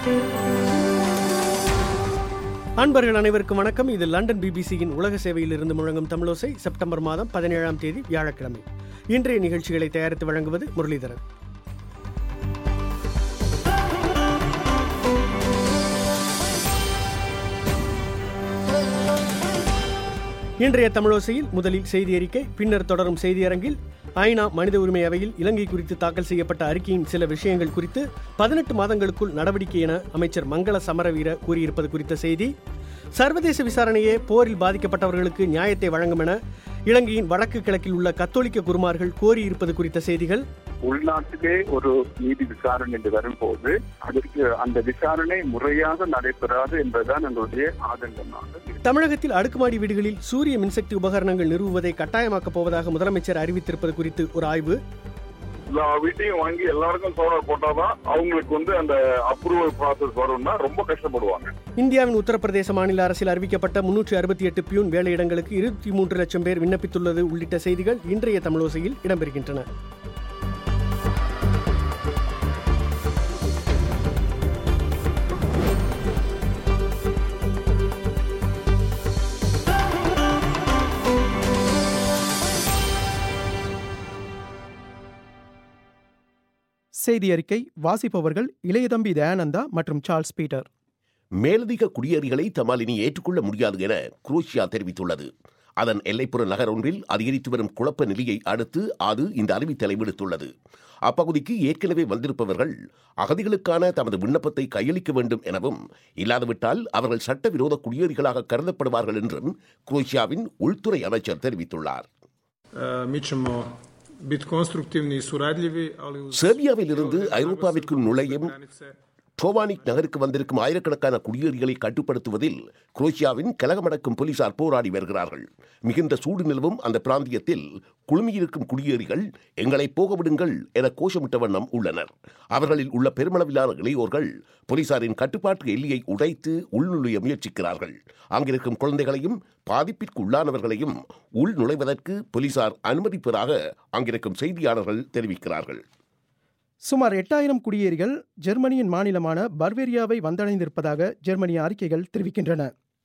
அன்பர்கள் அனைவருக்கும் வணக்கம் இது லண்டன் பிபிசியின் உலக சேவையில் இருந்து முழங்கும் தமிழோசை செப்டம்பர் மாதம் பதினேழாம் தேதி வியாழக்கிழமை இன்றைய நிகழ்ச்சிகளை தயாரித்து வழங்குவது முரளிதரன் இன்றைய தமிழோசையில் முதலில் செய்தி அறிக்கை பின்னர் தொடரும் செய்தியரங்கில் ஐநா மனித உரிமை அவையில் இலங்கை குறித்து தாக்கல் செய்யப்பட்ட அறிக்கையின் சில விஷயங்கள் குறித்து பதினெட்டு மாதங்களுக்குள் நடவடிக்கை என அமைச்சர் மங்கள சமரவீர கூறியிருப்பது குறித்த செய்தி சர்வதேச விசாரணையே போரில் பாதிக்கப்பட்டவர்களுக்கு நியாயத்தை வழங்கும் என இலங்கையின் வடக்கு கிழக்கில் உள்ள கத்தோலிக்க குருமார்கள் கோரியிருப்பது குறித்த செய்திகள் உள்நாட்டிலே ஒரு நீதி விசாரணை என்று வரும்போது அதற்கு அந்த விசாரணை முறையாக நடைபெறாது என்பதுதான் எங்களுடைய ஆதங்கமாக இருக்கு. தமிழகத்தில் அடுக்குமாடி வீடுகளில் சூரிய மின்சக்தி உபகரணங்கள் நிறுவுவதை கட்டாயமாக்கப் போவதாக முதலமைச்சர் அறிவித்திருப்பது குறித்து ஒரு ஆய்வு எல்லா வீட்டையும் வாங்கி எல்லாருக்கும் சோலார் போட்டாதான் அவங்களுக்கு வந்து அந்த அப்ரூவல் ப்ராசஸ் வரும்னா ரொம்ப கஷ்டப்படுவாங்க இந்தியாவின் உத்தரப்பிரதேச மாநில அரசில் அறிவிக்கப்பட்ட முன்னூற்றி அறுபத்தி எட்டு பியூன் வேலையிடங்களுக்கு இருபத்தி மூன்று லட்சம் பேர் விண்ணப்பித்துள்ளது உள்ளிட்ட செய்திகள் இன்றைய தமிழோசையில் இடம்பெறுகின்றன செய்தி அறிக்கை வாசிப்பவர்கள் இளையதம்பி தயானந்தா மற்றும் சார்ல்ஸ் பீட்டர் மேலதிக குடியேறிகளை தம்மால் இனி ஏற்றுக்கொள்ள முடியாது என குரோஷியா தெரிவித்துள்ளது அதன் எல்லைப்புற நகர் ஒன்றில் அதிகரித்து வரும் குழப்ப நிலையை அடுத்து அது இந்த அறிவித்தலை விடுத்துள்ளது அப்பகுதிக்கு ஏற்கனவே வந்திருப்பவர்கள் அகதிகளுக்கான தமது விண்ணப்பத்தை கையளிக்க வேண்டும் எனவும் இல்லாதுவிட்டால் அவர்கள் சட்டவிரோத குடியேறிகளாக கருதப்படுவார்கள் என்றும் குரோஷியாவின் உள்துறை அமைச்சர் தெரிவித்துள்ளார் E, Mi ćemo biti konstruktivni i suradljivi, ali uz செர்பியாவில் இருந்து ஐரோப்பாவிற்குள் நுழையும் granice ட்ரோவானிக் நகருக்கு வந்திருக்கும் ஆயிரக்கணக்கான குடியேறிகளை கட்டுப்படுத்துவதில் குரோஷியாவின் கலகமடக்கும் போலீசார் போராடி வருகிறார்கள் மிகுந்த சூடு நிலவும் அந்த பிராந்தியத்தில் குழுமியிருக்கும் குடியேறிகள் எங்களை போக விடுங்கள் என கோஷமிட்ட வண்ணம் உள்ளனர் அவர்களில் உள்ள பெருமளவிலான இளையோர்கள் போலீசாரின் கட்டுப்பாட்டு எல்லையை உடைத்து உள்நுழைய முயற்சிக்கிறார்கள் அங்கிருக்கும் குழந்தைகளையும் பாதிப்பிற்கு உள்ளானவர்களையும் உள் நுழைவதற்கு போலீசார் அனுமதிப்பதாக அங்கிருக்கும் செய்தியாளர்கள் தெரிவிக்கிறார்கள் சுமார் எட்டாயிரம் குடியேறிகள் ஜெர்மனியின் மாநிலமான பர்வேரியாவை வந்தடைந்திருப்பதாக ஜெர்மனிய அறிக்கைகள் தெரிவிக்கின்றன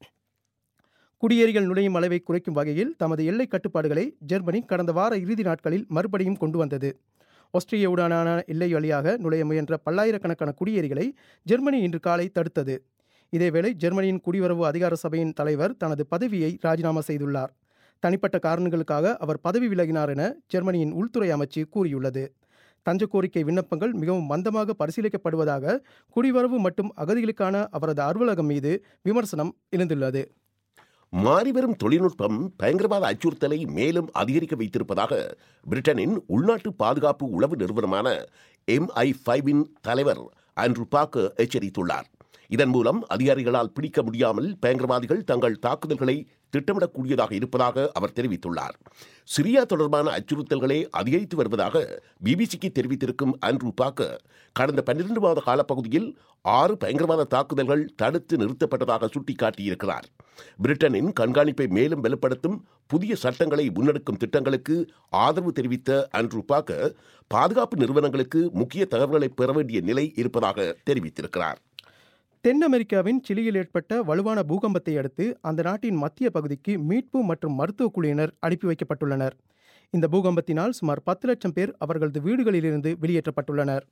குடியேறிகள் நுழையும் அளவை குறைக்கும் வகையில் தமது எல்லை கட்டுப்பாடுகளை ஜெர்மனி கடந்த வார இறுதி நாட்களில் மறுபடியும் கொண்டு வந்தது ஆஸ்திரியாவுடனான எல்லை வழியாக நுழைய முயன்ற பல்லாயிரக்கணக்கான குடியேறிகளை ஜெர்மனி இன்று காலை தடுத்தது இதேவேளை ஜெர்மனியின் குடிவரவு அதிகார சபையின் தலைவர் தனது பதவியை ராஜினாமா செய்துள்ளார் தனிப்பட்ட காரணங்களுக்காக அவர் பதவி விலகினார் என ஜெர்மனியின் உள்துறை அமைச்சு கூறியுள்ளது தஞ்ச கோரிக்கை விண்ணப்பங்கள் மிகவும் மந்தமாக பரிசீலிக்கப்படுவதாக குடிவரவு மற்றும் அகதிகளுக்கான அவரது அலுவலகம் மீது விமர்சனம் எழுந்துள்ளது மாறிவரும் தொழில்நுட்பம் பயங்கரவாத அச்சுறுத்தலை மேலும் அதிகரிக்க வைத்திருப்பதாக பிரிட்டனின் உள்நாட்டு பாதுகாப்பு உளவு நிறுவனமான எம்ஐ ஃபைவின் தலைவர் ஆண்ட்ரூ பாக்க எச்சரித்துள்ளார் இதன் மூலம் அதிகாரிகளால் பிடிக்க முடியாமல் பயங்கரவாதிகள் தங்கள் தாக்குதல்களை திட்டமிடக்கூடியதாக இருப்பதாக அவர் தெரிவித்துள்ளார் சிரியா தொடர்பான அச்சுறுத்தல்களே அதிகரித்து வருவதாக பிபிசிக்கு தெரிவித்திருக்கும் ஆண்ட்ரூ பாக்க கடந்த பன்னிரண்டு மாத காலப்பகுதியில் ஆறு பயங்கரவாத தாக்குதல்கள் தடுத்து நிறுத்தப்பட்டதாக சுட்டிக்காட்டியிருக்கிறார் பிரிட்டனின் கண்காணிப்பை மேலும் வலுப்படுத்தும் புதிய சட்டங்களை முன்னெடுக்கும் திட்டங்களுக்கு ஆதரவு தெரிவித்த ஆண்ட்ரூ பாக்க பாதுகாப்பு நிறுவனங்களுக்கு முக்கிய தகவல்களை பெற வேண்டிய நிலை இருப்பதாக தெரிவித்திருக்கிறார் தென் அமெரிக்காவின் சிலியில் ஏற்பட்ட வலுவான பூகம்பத்தை அடுத்து அந்த நாட்டின் மத்திய பகுதிக்கு மீட்பு மற்றும் மருத்துவ குழுவினர் அனுப்பி வைக்கப்பட்டுள்ளனர் இந்த பூகம்பத்தினால் சுமார் பத்து லட்சம் பேர் அவர்களது வீடுகளிலிருந்து வெளியேற்றப்பட்டுள்ளனர்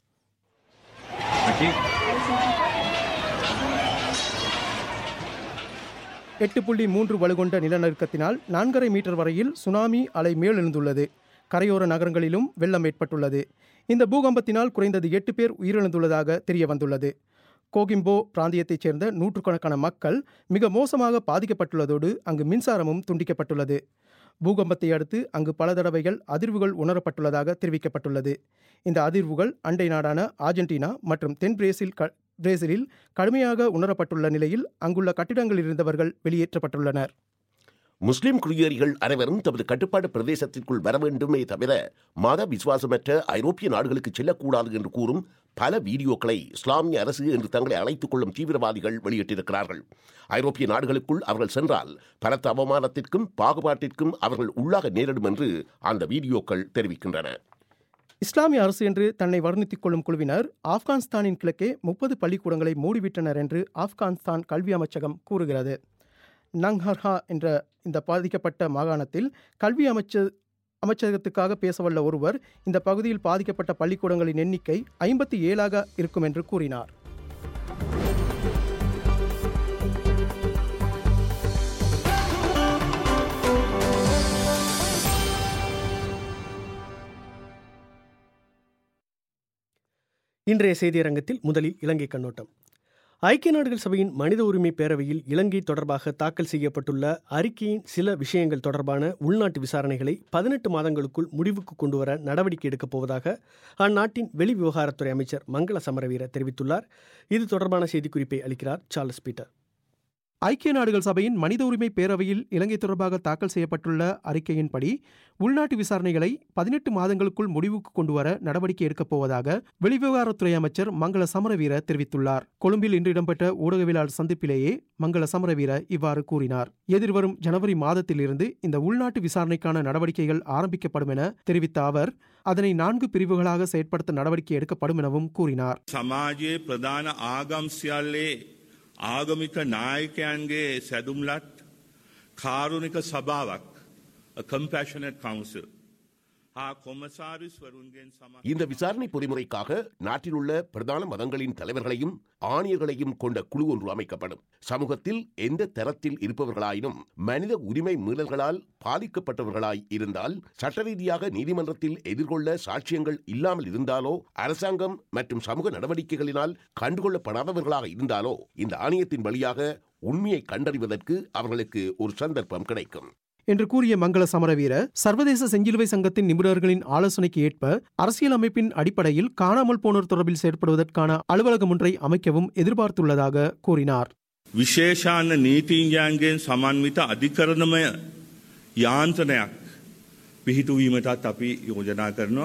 எட்டு புள்ளி மூன்று வலுகொண்ட நிலநடுக்கத்தினால் நான்கரை மீட்டர் வரையில் சுனாமி அலை மேலெழுந்துள்ளது கரையோர நகரங்களிலும் வெள்ளம் ஏற்பட்டுள்ளது இந்த பூகம்பத்தினால் குறைந்தது எட்டு பேர் உயிரிழந்துள்ளதாக தெரிய வந்துள்ளது கோகிம்போ பிராந்தியத்தைச் சேர்ந்த நூற்றுக்கணக்கான மக்கள் மிக மோசமாக பாதிக்கப்பட்டுள்ளதோடு அங்கு மின்சாரமும் துண்டிக்கப்பட்டுள்ளது பூகம்பத்தை அடுத்து அங்கு பல தடவைகள் அதிர்வுகள் உணரப்பட்டுள்ளதாக தெரிவிக்கப்பட்டுள்ளது இந்த அதிர்வுகள் அண்டை நாடான ஆர்ஜென்டினா மற்றும் தென் பிரேசில் க பிரேசிலில் கடுமையாக உணரப்பட்டுள்ள நிலையில் அங்குள்ள கட்டிடங்களில் இருந்தவர்கள் வெளியேற்றப்பட்டுள்ளனர் முஸ்லிம் குடியேறிகள் அனைவரும் தமது கட்டுப்பாட்டு பிரதேசத்திற்குள் வர வேண்டுமே தவிர மத விசுவாசமற்ற ஐரோப்பிய நாடுகளுக்கு செல்லக்கூடாது என்று கூறும் பல வீடியோக்களை இஸ்லாமிய அரசு என்று தங்களை அழைத்துக் கொள்ளும் தீவிரவாதிகள் வெளியிட்டிருக்கிறார்கள் ஐரோப்பிய நாடுகளுக்குள் அவர்கள் சென்றால் பலத்த அவமானத்திற்கும் பாகுபாட்டிற்கும் அவர்கள் உள்ளாக நேரிடும் என்று அந்த வீடியோக்கள் தெரிவிக்கின்றன இஸ்லாமிய அரசு என்று தன்னை வர்ணித்துக் கொள்ளும் குழுவினர் ஆப்கானிஸ்தானின் கிழக்கே முப்பது பள்ளிக்கூடங்களை மூடிவிட்டனர் என்று ஆப்கானிஸ்தான் கல்வி அமைச்சகம் கூறுகிறது நங்ஹர்ஹா என்ற இந்த பாதிக்கப்பட்ட மாகாணத்தில் கல்வி அமைச்சர் அமைச்சகத்துக்காக பேசவல்ல ஒருவர் இந்த பகுதியில் பாதிக்கப்பட்ட பள்ளிக்கூடங்களின் எண்ணிக்கை ஐம்பத்தி ஏழாக இருக்கும் என்று கூறினார் இன்றைய செய்தியரங்கத்தில் முதலில் இலங்கை கண்ணோட்டம் ஐக்கிய நாடுகள் சபையின் மனித உரிமை பேரவையில் இலங்கை தொடர்பாக தாக்கல் செய்யப்பட்டுள்ள அறிக்கையின் சில விஷயங்கள் தொடர்பான உள்நாட்டு விசாரணைகளை பதினெட்டு மாதங்களுக்குள் முடிவுக்கு கொண்டுவர நடவடிக்கை எடுக்கப் போவதாக அந்நாட்டின் வெளி விவகாரத்துறை அமைச்சர் மங்கள சமரவீர தெரிவித்துள்ளார் இது தொடர்பான செய்திக்குறிப்பை அளிக்கிறார் சார்லஸ் பீட்டர் ஐக்கிய நாடுகள் சபையின் மனித உரிமை பேரவையில் இலங்கை தொடர்பாக தாக்கல் செய்யப்பட்டுள்ள அறிக்கையின்படி உள்நாட்டு விசாரணைகளை பதினெட்டு மாதங்களுக்குள் முடிவுக்கு கொண்டுவர நடவடிக்கை எடுக்கப் போவதாக வெளிவிவகாரத்துறை அமைச்சர் மங்கள சமரவீர தெரிவித்துள்ளார் கொழும்பில் இன்று இடம்பெற்ற ஊடகவியலாளர் சந்திப்பிலேயே மங்கள சமரவீர இவ்வாறு கூறினார் எதிர்வரும் ஜனவரி மாதத்திலிருந்து இந்த உள்நாட்டு விசாரணைக்கான நடவடிக்கைகள் ஆரம்பிக்கப்படும் என தெரிவித்த அவர் அதனை நான்கு பிரிவுகளாக செயற்படுத்த நடவடிக்கை எடுக்கப்படும் எனவும் கூறினார் සමාජයේ ප්‍රධාන ආගම් සියල්ලේ ආගමික නායකයන්ගේ සැදුම්ලත් කාරුණික සභාවක් a compassionate council හා කොමසාරිස්වරුන්ගෙන් සම இந்த விசாரணை பொறிமுறைக்காக நாட்டில் உள்ள பிரதான மதங்களின் தலைவர்களையும் ஆணையர்களையும் கொண்ட குழு ஒன்று அமைக்கப்படும் சமூகத்தில் எந்த தரத்தில் இருப்பவர்களாயினும் மனித உரிமை மீறல்களால் பாதிக்கப்பட்டவர்களாய் இருந்தால் சட்ட ரீதியாக நீதிமன்றத்தில் எதிர்கொள்ள சாட்சியங்கள் இல்லாமல் இருந்தாலோ அரசாங்கம் மற்றும் சமூக நடவடிக்கைகளினால் கண்டுகொள்ளப்படாதவர்களாக இருந்தாலோ இந்த ஆணையத்தின் வழியாக உண்மையை கண்டறிவதற்கு அவர்களுக்கு ஒரு சந்தர்ப்பம் கிடைக்கும் என்று கூறிய மங்கள சமரவீர சர்வதேச செஞ்சிலுவை சங்கத்தின் நிபுணர்களின் ஆலோசனைக்கு ஏற்ப அரசியல் அமைப்பின் அடிப்படையில் காணாமல் போனோர் தொடர்பில் செயற்படுவதற்கான அலுவலகம் ஒன்றை அமைக்கவும் எதிர்பார்த்துள்ளதாக கூறினார் විශේෂාන්න නීතිීන්ජයන්ගෙන් සමන්විත අධිකරණමය යාන්ත්‍රනයක් පිහිටුවීමටත් අපි යෝජනා කරනවා.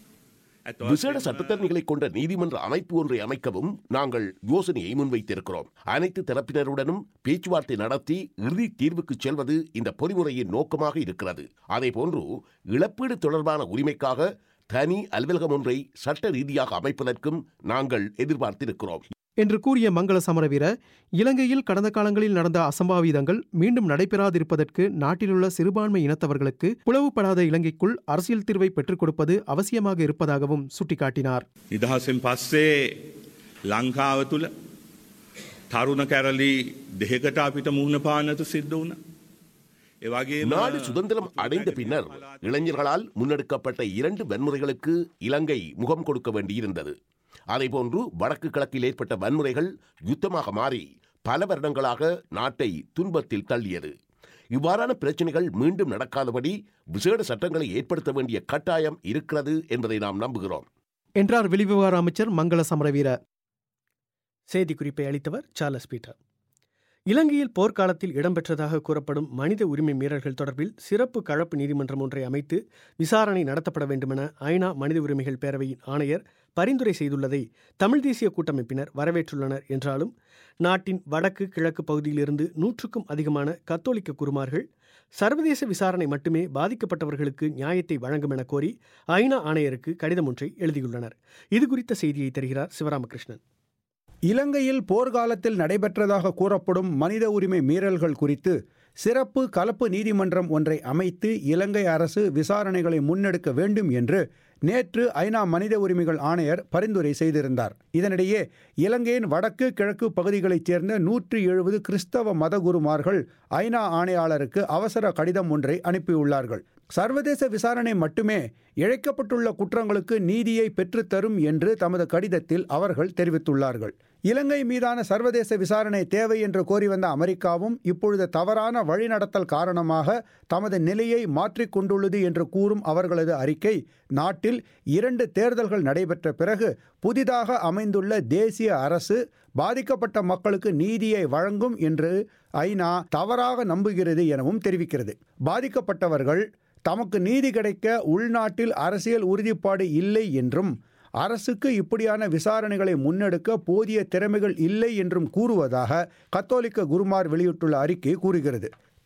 ඇත්ත விசேட වශයෙන්ම சட்டத்தரணிகளை கொண்ட நீதிமன்ற அமைப்பு ஒன்றை அமைக்கவும் நாங்கள் யோசனையை முன்வைத்திருக்கிறோம் அனைத்து தரப்பினருடனும் பேச்சுவார்த்தை நடத்தி இறுதி தீர்வுக்கு செல்வது இந்த பொறிமுறையின் நோக்கமாக இருக்கிறது அதேபோன்று இழப்பீடு தொடர்பான உரிமைக்காக தனி அலுவலகம் ஒன்றை சட்ட ரீதியாக அமைப்பதற்கும் நாங்கள் எதிர்பார்த்திருக்கிறோம் என்று கூறிய மங்கள சமரவீர இலங்கையில் கடந்த காலங்களில் நடந்த அசம்பாவிதங்கள் மீண்டும் நடைபெறாதிருப்பதற்கு நாட்டிலுள்ள சிறுபான்மை இனத்தவர்களுக்கு புலவுபடாத இலங்கைக்குள் அரசியல் தீர்வை பெற்றுக் கொடுப்பது அவசியமாக இருப்பதாகவும் சுட்டிக்காட்டினார் නිදහසෙන් පස්සේ ලංකාව තුළ තරුණ කැරලි දෙහකට අපිට මුහුණ පානතු සිද්ධ වුණ. එවගේ நாடு சுதந்திரம் அடைந்த பின்னர் இளைஞர்களால் முன்னெடுக்கப்பட்ட இரண்டு வன்முறைகளுக்கு இலங்கை முகம் கொடுக்க வேண்டியிருந்தது அதேபோன்று வடக்கு கிழக்கில் ஏற்பட்ட வன்முறைகள் யுத்தமாக மாறி பல வருடங்களாக நாட்டை துன்பத்தில் தள்ளியது இவ்வாறான பிரச்சனைகள் மீண்டும் நடக்காதபடி விசேட சட்டங்களை ஏற்படுத்த வேண்டிய கட்டாயம் இருக்கிறது என்பதை நாம் நம்புகிறோம் என்றார் வெளிவிவகார அமைச்சர் மங்கள சமரவீர செய்திக்குறிப்பை அளித்தவர் சார்லஸ் பீட்டர் இலங்கையில் போர்க்காலத்தில் இடம்பெற்றதாக கூறப்படும் மனித உரிமை மீறல்கள் தொடர்பில் சிறப்பு கலப்பு நீதிமன்றம் ஒன்றை அமைத்து விசாரணை நடத்தப்பட வேண்டுமென ஐநா மனித உரிமைகள் பேரவையின் ஆணையர் பரிந்துரை செய்துள்ளதை தமிழ் தேசிய கூட்டமைப்பினர் வரவேற்றுள்ளனர் என்றாலும் நாட்டின் வடக்கு கிழக்கு பகுதியிலிருந்து நூற்றுக்கும் அதிகமான கத்தோலிக்க குருமார்கள் சர்வதேச விசாரணை மட்டுமே பாதிக்கப்பட்டவர்களுக்கு நியாயத்தை வழங்கும் என கோரி ஐநா ஆணையருக்கு கடிதம் ஒன்றை எழுதியுள்ளனர் இது குறித்த செய்தியை தருகிறார் சிவராமகிருஷ்ணன் இலங்கையில் போர்க்காலத்தில் நடைபெற்றதாக கூறப்படும் மனித உரிமை மீறல்கள் குறித்து சிறப்பு கலப்பு நீதிமன்றம் ஒன்றை அமைத்து இலங்கை அரசு விசாரணைகளை முன்னெடுக்க வேண்டும் என்று நேற்று ஐநா மனித உரிமைகள் ஆணையர் பரிந்துரை செய்திருந்தார் இதனிடையே இலங்கையின் வடக்கு கிழக்கு பகுதிகளைச் சேர்ந்த நூற்றி எழுபது கிறிஸ்தவ மதகுருமார்கள் ஐநா ஆணையாளருக்கு அவசர கடிதம் ஒன்றை அனுப்பியுள்ளார்கள் சர்வதேச விசாரணை மட்டுமே இழைக்கப்பட்டுள்ள குற்றங்களுக்கு நீதியை பெற்றுத்தரும் என்று தமது கடிதத்தில் அவர்கள் தெரிவித்துள்ளார்கள் இலங்கை மீதான சர்வதேச விசாரணை தேவை என்று கோரி வந்த அமெரிக்காவும் இப்பொழுது தவறான வழிநடத்தல் காரணமாக தமது நிலையை மாற்றிக்கொண்டுள்ளது என்று கூறும் அவர்களது அறிக்கை நாட்டில் இரண்டு தேர்தல்கள் நடைபெற்ற பிறகு புதிதாக அமைந்துள்ள தேசிய அரசு பாதிக்கப்பட்ட மக்களுக்கு நீதியை வழங்கும் என்று ஐநா தவறாக நம்புகிறது எனவும் தெரிவிக்கிறது பாதிக்கப்பட்டவர்கள் தமக்கு நீதி கிடைக்க உள்நாட்டில் அரசியல் உறுதிப்பாடு இல்லை என்றும் அரசுக்கு இப்படியான விசாரணைகளை முன்னெடுக்க போதிய திறமைகள் இல்லை என்றும் கூறுவதாக கத்தோலிக்க குருமார் வெளியிட்டுள்ள அறிக்கை கூறுகிறது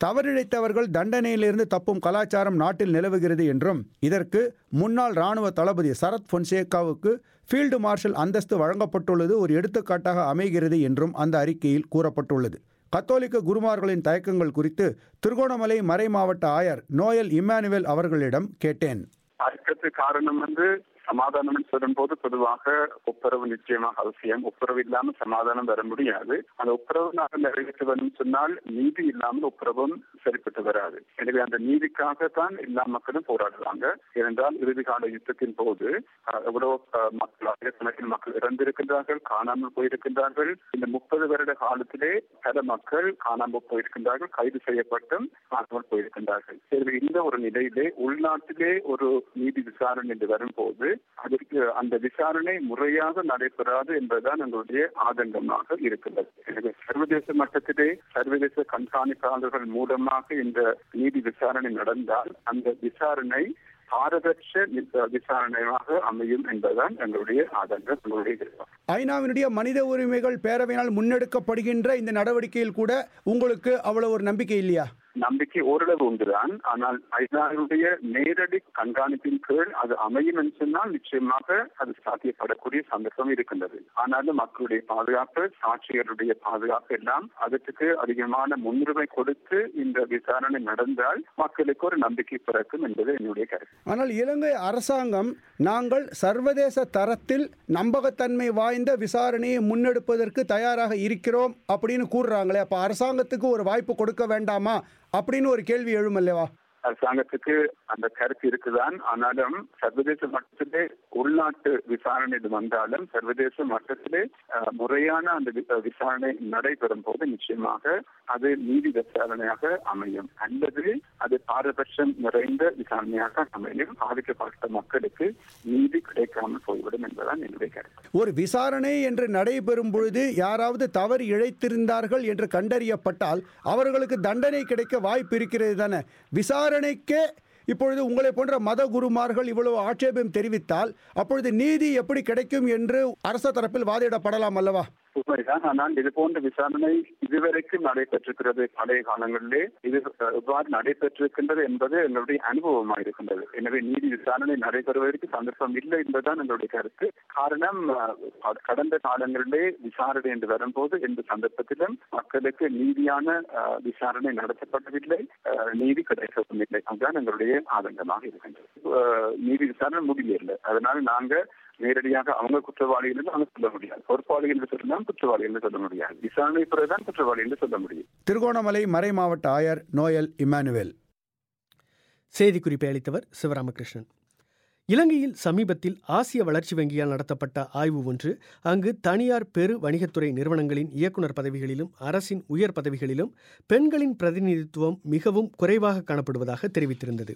தவறிழைத்தவர்கள் தண்டனையிலிருந்து தப்பும் கலாச்சாரம் நாட்டில் நிலவுகிறது என்றும் இதற்கு முன்னாள் ராணுவ தளபதி சரத் பொன்சேகாவுக்கு ஃபீல்டு மார்ஷல் அந்தஸ்து வழங்கப்பட்டுள்ளது ஒரு எடுத்துக்காட்டாக அமைகிறது என்றும் அந்த அறிக்கையில் கூறப்பட்டுள்ளது கத்தோலிக்க குருமார்களின் தயக்கங்கள் குறித்து திருகோணமலை மறை மாவட்ட ஆயர் நோயல் இம்மானுவேல் அவர்களிடம் கேட்டேன் அதுக்கு காரணம் வந்து சமாதானம் சொல்லும் போது பொதுவாக ஒப்புரவு நிச்சயமாக அவசியம் ஒப்புரவு இல்லாமல் சமாதானம் வர முடியாது அந்த ஒப்புரவு நாங்கள் நிறைவேற்ற வேண்டும் சொன்னால் நீதி இல்லாமல் ஒப்புரவும் சரிப்பட்டு வராது எனவே அந்த நீதிக்காக தான் எல்லா மக்களும் போராடுறாங்க ஏனென்றால் இறுதி கால யுத்தத்தின் போது அஹ், எவ்வளவு அஹ், மக்கள் ஆயிரக்கணக்கில் மக்கள் இறந்திருக்கின்றார்கள் காணாமல் போயிருக்கின்றார்கள் இந்த முப்பது வருட காலத்திலே பல மக்கள் காணாமல் போயிருக்கின்றார்கள் கைது செய்யப்பட்டும் காணாமல் போயிருக்கின்றார்கள் எனவே இந்த ஒரு நிலையிலே உள்நாட்டிலே ஒரு நீதி விசாரணை என்று வரும்போது அதற்கு அந்த விசாரணை முறையாக நடைபெறாது என்பதுதான் எங்களுடைய ஆதங்கமாக இருக்கிறது எனவே சர்வதேச மட்டத்திலே சர்வதேச கண்காணிப்பாளர்கள் மூலமாக இந்த நீதி விசாரணை நடந்தால் அந்த விசாரணை பாரபட்ச வி- விசாரணையாக அமையும் என்பதுதான் எங்களுடைய ஆதங்கம் எங்களுடைய விருப்பம் ஐநாவினுடைய மனித உரிமைகள் பேரவையினால் முன்னெடுக்கப்படுகின்ற இந்த நடவடிக்கையில் கூட உங்களுக்கு அவ்வளவு ஒரு நம்பிக்கை இல்லையா நம்பிக்கை ஓரளவு உண்டுதான் ஆனால் ஐநாவுடைய நேரடி கண்காணிப்பின் கீழ் அது அமையும் என்று சொன்னால் நிச்சயமாக அது சாத்தியப்படக்கூடிய சந்தர்ப்பம் இருக்கின்றது ஆனாலும் மக்களுடைய பாதுகாப்பு சாட்சியருடைய பாதுகாப்பு எல்லாம் அதற்கு அதிகமான முன்னுரிமை கொடுத்து இந்த விசாரணை நடந்தால் மக்களுக்கு ஒரு நம்பிக்கை பிறக்கும் என்பது என்னுடைய கருத்து ஆனால் இலங்கை அரசாங்கம் நாங்கள் சர்வதேச தரத்தில் நம்பகத்தன்மை வாய்ந்த விசாரணையை முன்னெடுப்பதற்கு தயாராக இருக்கிறோம் அப்படின்னு கூறுறாங்களே அப்ப அரசாங்கத்துக்கு ஒரு வாய்ப்பு கொடுக்க வேண்டாமா அப்படின்னு ஒரு கேள்வி எழும் அல்லவா அரசாங்கத்துக்கு அந்த கருத்து இருக்குதான் ஆனாலும் சர்வதேச மட்டத்திலே உள்நாட்டு விசாரணை இது வந்தாலும் சர்வதேச மட்டத்திலே அஹ், முறையான அந்த வி- விசாரணை நடைபெறும் போது நிச்சயமாக அது நீதி விசாரணையாக அமையும் அல்லது அது பாரபட்சம் நிறைந்த விசாரணையாக அமையும் பாதிக்கப்பட்ட மக்களுக்கு நீதி கிடைக்காமல் போய்விடும் என்பதுதான் என்னுடைய கருத்து ஒரு விசாரணை என்று நடைபெறும் பொழுது யாராவது தவறு இழைத்திருந்தார்கள் என்று கண்டறியப்பட்டால் அவர்களுக்கு தண்டனை கிடைக்க வாய்ப்பு இருக்கிறது தானே விசாரணைக்கே இப்பொழுது உங்களை போன்ற மத குருமார்கள் இவ்வளவு ஆட்சேபம் தெரிவித்தால் அப்பொழுது நீதி எப்படி கிடைக்கும் என்று அரச தரப்பில் வாதிடப்படலாம் அல்லவா உண்மைதான் ஆனால் இது போன்ற விசாரணை இதுவரைக்கும் நடைபெற்றிருக்கிறது பழைய காலங்களிலே இது அஹ், எவ்வாறு நடைபெற்றிருக்கின்றது என்பது எங்களுடைய அனுபவமாக இருக்கின்றது எனவே நீதி விசாரணை நடைபெறுவதற்கு சந்தர்ப்பம் இல்லை என்பதுதான் எங்களுடைய கருத்து காரணம் அஹ், கட- கடந்த காலங்களிலே விசாரணை என்று வரும்போது எந்த சந்தர்ப்பத்திலும் மக்களுக்கு நீதியான அஹ், விசாரணை நடத்தப்படவில்லை அஹ், நீதி கிடைக்கவும் இல்லை அதுதான் எங்களுடைய ஆதங்கமாக இருக்கின்றது அஹ், நீதி விசாரணை முடியவில்லை அதனால் நாங்க நேரடியாக அவங்க குற்றவாளிகள் என்று அவங்க சொல்ல முடியாது பொறுப்பாளிகள் என்று சொல்லலாம் குற்றவாளி என்று சொல்ல முடியாது விசாரணை பிறகுதான் குற்றவாளி என்று சொல்ல முடியும் திருகோணமலை மறை மாவட்ட ஆயர் நோயல் இம்மானுவேல் செய்திக்குறிப்பை அளித்தவர் சிவராமகிருஷ்ணன் இலங்கையில் சமீபத்தில் ஆசிய வளர்ச்சி வங்கியால் நடத்தப்பட்ட ஆய்வு ஒன்று அங்கு தனியார் பெரு வணிகத்துறை நிறுவனங்களின் இயக்குனர் பதவிகளிலும் அரசின் உயர் பதவிகளிலும் பெண்களின் பிரதிநிதித்துவம் மிகவும் குறைவாக காணப்படுவதாக தெரிவித்திருந்தது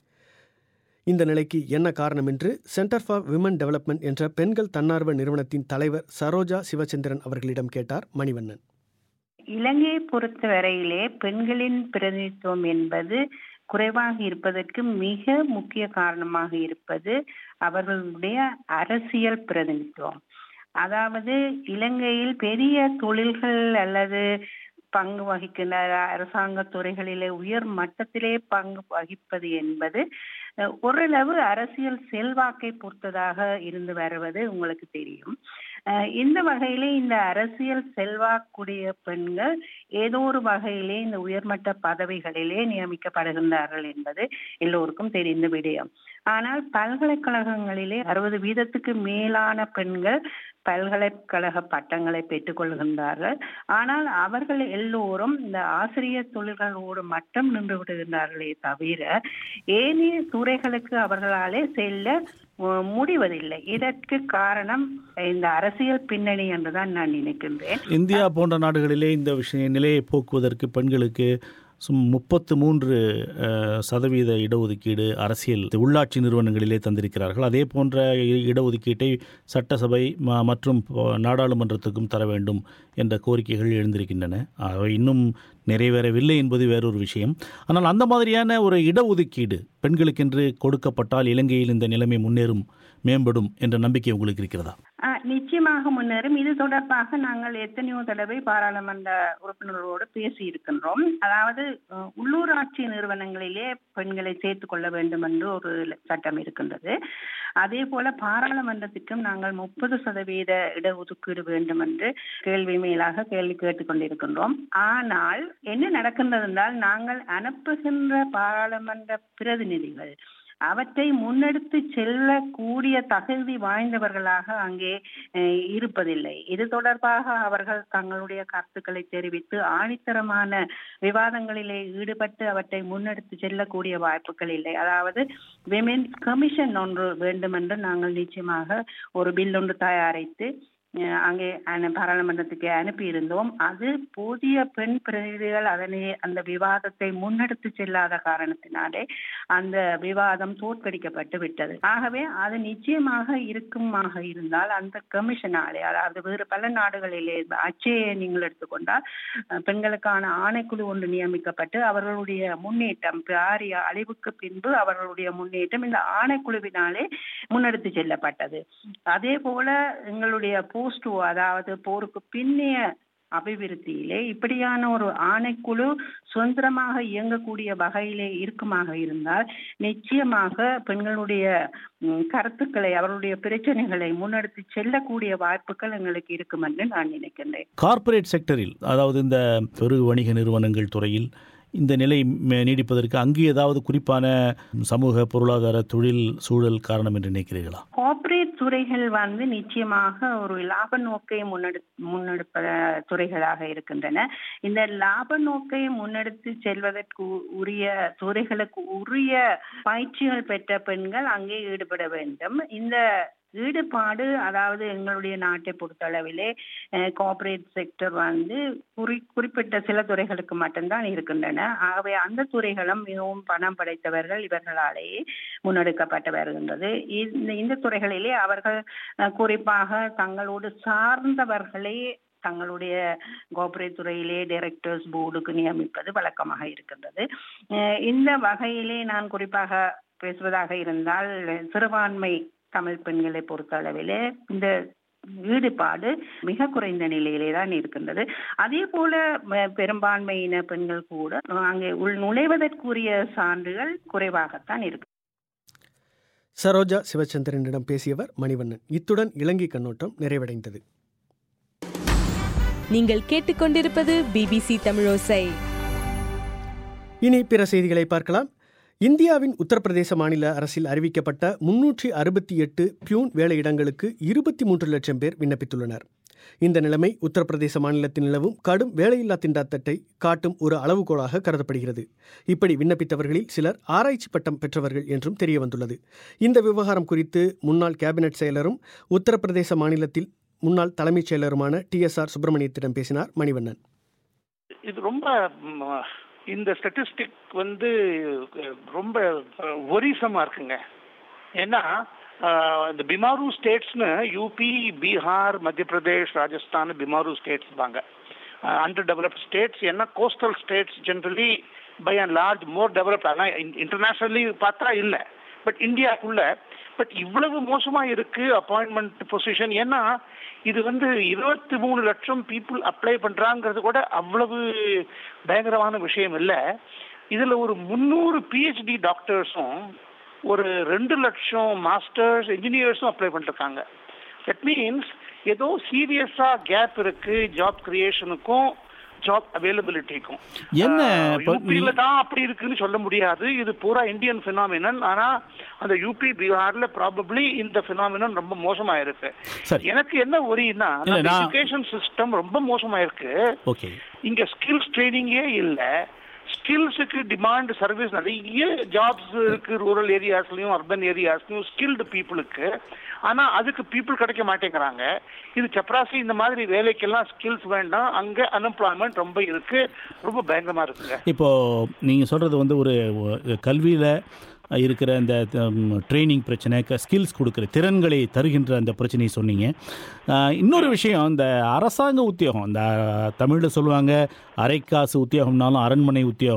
இந்த நிலைக்கு என்ன காரணம் என்று சென்டர் ஃபார் விமன் டெவலப்மெண்ட் என்ற பெண்கள் தன்னார்வ நிறுவனத்தின் தலைவர் சரோஜா சிவச்சந்திரன் அவர்களிடம் கேட்டார் மணிவண்ணன் இலங்கையை பொறுத்தவரையிலே பெண்களின் பிரதிநிதித்துவம் என்பது குறைவாக இருப்பதற்கு மிக முக்கிய காரணமாக இருப்பது அவர்களுடைய அரசியல் பிரதிநிதித்துவம் அதாவது இலங்கையில் பெரிய தொழில்கள் அல்லது பங்கு வகிக்கின்ற அரசாங்க துறைகளிலே உயர் மட்டத்திலே பங்கு வகிப்பது என்பது அஹ், ஓரளவு அரசியல் செல்வாக்கை பொறுத்ததாக இருந்து வருவது உங்களுக்கு தெரியும் அஹ், இந்த வகையிலே இந்த அரசியல் செல்வாக்குடைய பெண்கள் ஏதோ ஒரு வகையிலே இந்த உயர்மட்ட பதவிகளிலே நியமிக்கப்படுகின்றார்கள் என்பது எல்லோருக்கும் தெரிந்த விடயம் ஆனால் பல்கலைக்கழகங்களிலே அறுபது வீதத்துக்கு மேலான பெண்கள் பல்கலைக்கழக பட்டங்களை பெற்றுக்கொள்கின்றார்கள் ஆனால் அவர்கள் எல்லோரும் இந்த ஆசிரியர் தொழில்களோடு மட்டும் நின்று விடுகின்றார்களே தவிர ஏனைய துறைகளுக்கு அவர்களாலே செல்ல அஹ், முடிவதில்லை இதற்கு காரணம் இந்த அரசியல் பின்னணி என்றுதான் நான் நினைக்கின்றேன் இந்தியா போன்ற நாடுகளிலே இந்த விஷய நிலையை போக்குவதற்கு பெண்களுக்கு சும் முப்பத்து மூன்று அஹ், சதவீத இடஒதுக்கீடு அரசியல் உள்ளாட்சி நிறுவனங்களிலே தந்திருக்கிறார்கள் அதே போன்ற இ- இடஒதுக்கீட்டை சட்டசபை ம- மற்றும் ப- நாடாளுமன்றத்துக்கும் தர வேண்டும் என்ற கோரிக்கைகள் எழுந்திருக்கின்றன அவை இன்னும் நிறைவேறவில்லை என்பது வேறொரு விஷயம் ஆனால் அந்த மாதிரியான ஒரு இடஒதுக்கீடு பெண்களுக்கென்று கொடுக்கப்பட்டால் இலங்கையில் இந்த நிலைமை முன்னேறும் மேம்படும் என்ற நம்பிக்கை உங்களுக்கு இருக்கிறதா ஆஹ் நிச்சயமாக முன்னேறும் இது தொடர்பாக நாங்கள் எத்தனையோ தடவை பாராளுமன்ற உறுப்பினர்களோடு பேசி இருக்கின்றோம் அதாவது அஹ், உள்ளூராட்சி நிறுவனங்களிலே பெண்களை சேர்த்துக் கொள்ள வேண்டும் என்று ஒரு சட்டம் இருக்கின்றது அதே போல பாராளுமன்றத்திற்கும் நாங்கள் முப்பது சதவீத இடஒதுக்கீடு வேண்டும் என்று கேள்வி மேலாக கேள்வி கேட்டுக்கொண்டிருக்கின்றோம் ஆனால் என்ன நடக்கின்றது என்றால் நாங்கள் அனுப்புகின்ற பாராளுமன்ற பிரதிநிதிகள் அவற்றை முன்னெடுத்து செல்லக்கூடிய தகுதி வாய்ந்தவர்களாக அங்கே அஹ், இருப்பதில்லை இது தொடர்பாக அவர்கள் தங்களுடைய கருத்துக்களை தெரிவித்து ஆணித்தரமான விவாதங்களிலே ஈடுபட்டு அவற்றை முன்னெடுத்து செல்லக்கூடிய வாய்ப்புகள் இல்லை அதாவது விமென்ஸ் கமிஷன் ஒன்று வேண்டும் என்று நாங்கள் நிச்சயமாக ஒரு பில் ஒன்று தயாரித்து அஹ் அங்கே அனு- பாராளுமன்றத்துக்கு அனுப்பியிருந்தோம் அது போதிய பெண் பிரதிநிதிகள் அதனை அந்த விவாதத்தை முன்னெடுத்து செல்லாத காரணத்தினாலே அந்த விவாதம் தோற்கடிக்கப்பட்டு விட்டது ஆகவே அது நிச்சயமாக இருக்குமாக இருந்தால் அந்த கமிஷனாலே அதாவது வேறு பல நாடுகளிலே அச்சையை நீங்கள் எடுத்துக்கொண்டால் அஹ், பெண்களுக்கான ஆணைக்குழு ஒன்று நியமிக்கப்பட்டு அவர்களுடைய முன்னேற்றம் பாரிய அழிவுக்கு பின்பு அவர்களுடைய முன்னேற்றம் இந்த ஆணைக்குழுவினாலே முன்னெடுத்து செல்லப்பட்டது அதே போல எங்களுடைய போஸ்ட் அதாவது போருக்கு பின்னைய அபிவிருத்தியிலே இப்படியான ஒரு ஆணைக்குழு சுதந்திரமாக இயங்கக்கூடிய வகையிலே இருக்குமாக இருந்தால் நிச்சயமாக பெண்களுடைய ம், கருத்துக்களை அவர்களுடைய பிரச்சனைகளை முன்னெடுத்து செல்லக்கூடிய வாய்ப்புகள் எங்களுக்கு இருக்கும் என்று நான் நினைக்கின்றேன் கார்ப்பரேட் செக்டரில் அதாவது இந்த பெரு வணிக நிறுவனங்கள் துறையில் இந்த நிலை மே- நீடிப்பதற்கு அங்கு ஏதாவது குறிப்பான சமூக பொருளாதார தொழில் சூழல் காரணம் என்று நினைக்கிறீர்களா கார்ப்பரேட் துறைகள் வந்து நிச்சயமாக ஒரு லாப நோக்கை முன்னெடு முன்னெடுப்ப துறைகளாக இருக்கின்றன இந்த லாப நோக்கை முன்னெடுத்து செல்வதற்கு உ- உரிய துறைகளுக்கு உரிய பயிற்சிகள் பெற்ற பெண்கள் அங்கே ஈடுபட வேண்டும் இந்த ஈடுபாடு அதாவது எங்களுடைய நாட்டை பொறுத்தளவிலே கார்ப்பரேட் செக்டர் வந்து குறி குறிப்பிட்ட சில துறைகளுக்கு மட்டும்தான் இருக்கின்றன ஆகவே அந்த துறைகளும் மிகவும் பணம் படைத்தவர்கள் இவர்களாலேயே முன்னெடுக்கப்பட்டு வருகின்றது இந்த இந்த துறைகளிலே அவர்கள் அஹ், குறிப்பாக தங்களோடு சார்ந்தவர்களே தங்களுடைய கோபரேட் துறையிலே டைரக்டர்ஸ் போர்டுக்கு நியமிப்பது வழக்கமாக இருக்கின்றது அஹ், இந்த வகையிலே நான் குறிப்பாக பேசுவதாக இருந்தால் சிறுபான்மை தமிழ் பெண்களை பொறுத்தளவிலே இந்த ஈடுபாடு மிக குறைந்த நிலையிலே தான் இருக்கின்றது அதே போல ம- பெரும்பான்மையின பெண்கள் கூட அங்கே உள் நுழைவதற்குரிய சான்றுகள் குறைவாகத்தான் இருக்கு சரோஜா சிவச்சந்திரனிடம் பேசியவர் மணிவண்ணன் இத்துடன் இலங்கை கண்ணோட்டம் நிறைவடைந்தது நீங்கள் கேட்டுக்கொண்டிருப்பது பிபிசி தமிழோசை இனி பிற செய்திகளை பார்க்கலாம் இந்தியாவின் உத்தரப்பிரதேச மாநில அரசில் அறிவிக்கப்பட்ட முன்னூற்றி அறுபத்தி எட்டு பியூன் வேலையிடங்களுக்கு இருபத்தி மூன்று லட்சம் பேர் விண்ணப்பித்துள்ளனர் இந்த நிலைமை உத்தரப்பிரதேச மாநிலத்தில் நிலவும் கடும் வேலையில்லா திண்டாட்டத்தை காட்டும் ஒரு அளவுகோலாக கருதப்படுகிறது இப்படி விண்ணப்பித்தவர்களில் சிலர் ஆராய்ச்சி பட்டம் பெற்றவர்கள் என்றும் தெரிய வந்துள்ளது இந்த விவகாரம் குறித்து முன்னாள் கேபினெட் செயலரும் உத்தரப்பிரதேச மாநிலத்தில் முன்னாள் தலைமைச் செயலருமான டி எஸ் ஆர் சுப்பிரமணியத்திடம் பேசினார் மணிவண்ணன் இது ரொம்ப ம், இந்த ஸ்டட்டிஸ்டிக் வந்து அஹ், ரொம்ப ஒரிசமா இருக்குங்க ஏன்னா அஹ், இந்த பிமாரு ஸ்டேட்ஸ்னு யூபி பீகார் மத்திய பிரதேஷ் ராஜஸ்தான் பிமாரு ஸ்டேட்ஸ் பாங்க அண்டர் டெவலப்ட் ஸ்டேட்ஸ் ஏன்னா coastal states generally by and large more developed ஆனால் இன்டர்நேஷனலி பார்த்தா இல்லை பட் இந்தியாக்குள்ள பட் இவ்வளவு மோசமா இருக்கு அப்பாயின்மெண்ட் பொசிஷன் ஏன்னா இது வந்து இருபத்தி மூணு லட்சம் பீப்புள் அப்ளை பண்றாங்கிறது கூட அவ்வளவு பயங்கரமான விஷயம் இல்லை இதுல ஒரு முந்நூறு பிஹெச்டி டாக்டர்ஸும் ஒரு ரெண்டு லட்சம் மாஸ்டர்ஸ் இன்ஜினியர்ஸும் அப்ளை பண்ணிருக்காங்க தட் மீன்ஸ் ஏதோ சீரியஸா கேப் இருக்கு ஜாப் கிரியேஷனுக்கும் ஜாப் அவைலபிலிட்டிக்கும் என்ன இப்ப யூபியில தான் அப்படி இருக்குன்னு சொல்ல முடியாது இது பூரா இந்தியன் பினாமினன் ஆனா அந்த யூபி பீகார்ல ப்ராபப்ளி இந்த பினாமினன் ரொம்ப மோசமா இருக்கு சரி. எனக்கு என்ன ஒரின்னா இல்ல, நான்- எஜுகேஷன் சிஸ்டம் ரொம்ப மோசமா இருக்கு ஓகே இங்க ஸ்கில்ஸ் ட்ரைனிங்கே இல்ல ஸ்கில்ஸுக்கு டிமாண்ட் சர்வீஸ் நிறைய ஜாப்ஸ் இருக்கு ரூரல் ஏரியாஸ்லயும் அர்பன் ஏரியாஸ்லயும் ஸ்கில்டு பீப்புளுக்கு ஆனா அதுக்கு பீப்புள் கிடைக்க மாட்டேங்கிறாங்க இது சப்ராசி இந்த மாதிரி வேலைக்கெல்லாம் ஸ்கில்ஸ் வேண்டாம் அங்க அன்எம்ப்ளாய்மெண்ட் ரொம்ப இருக்கு ரொம்ப பயங்கரமா இருக்குங்க இப்போ நீங்கள் சொல்கிறது வந்து ஒரு கல்வியில் இருக்கிற அந்த ட்ரைனிங் பிரச்சனை ஸ்கில்ஸ் கொடுக்குற திறன்களை தருகின்ற அந்த பிரச்சனையை சொன்னீங்க அஹ், இன்னொரு விஷயம் இந்த அரசாங்க உத்தியோகம் இந்த தமிழில் சொல்லுவாங்க அரைக்காசு உத்தியோகம்னாலும் அரண்மனை உத்தியோகம்